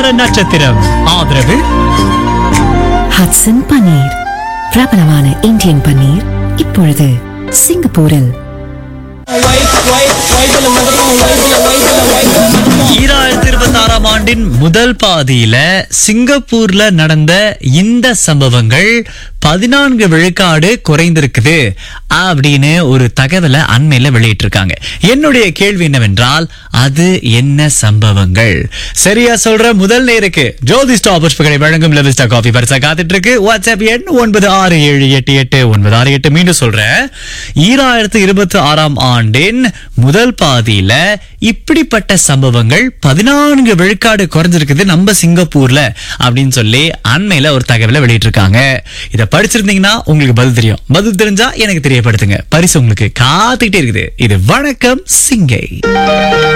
வார நட்சத்திரம் ஆதரவு ஹட்சன் பன்னீர் பிரபலமான இந்தியன் பன்னீர் இப்பொழுது சிங்கப்பூரில் ஈராயிரத்தி இருபத்தி ஆறாம் ஆண்டின் முதல் பாதியில சிங்கப்பூர்ல நடந்த இந்த சம்பவங்கள் பதினான்கு விழுக்காடு குறைந்திருக்குது அப்படின்னு ஒரு தகவலை அண்மையில வெளியிட்டிருக்காங்க என்னுடைய கேள்வி என்னவென்றால் அது என்ன சம்பவங்கள் சரியா சொல்ற முதல் நேருக்கு ஜோதி ஸ்டாப் புஷ்பங்களை வழங்கும் லெவிஸ்டா காஃபி பரிசா காத்துட்டு இருக்கு வாட்ஸ்அப் எண் ஒன்பது ஆறு ஏழு எட்டு எட்டு ஒன்பது ஆறு எட்டு மீண்டும் சொல்றேன் ஈராயிரத்தி இருபத்தி ஆறாம் ஆண்டின் முதல் பாதியில இப்படிப்பட்ட சம்பவங்கள் பதினான்கு விழுக்காடு குறைஞ்சிருக்குது நம்ம சிங்கப்பூர்ல அப்படின்னு சொல்லி அண்மையில ஒரு தகவலை வெளியிட்டிருக்காங்க இத படிச்சிருந்தீங்கன்னா உங்களுக்கு பதில் தெரியும் பதில் தெரிஞ்சா எனக்கு தெரியப்படுத்துங்க பரிசு உங்களுக்கு காத்துக்கிட்டே இருக்குது இது வணக்கம் சிங்கை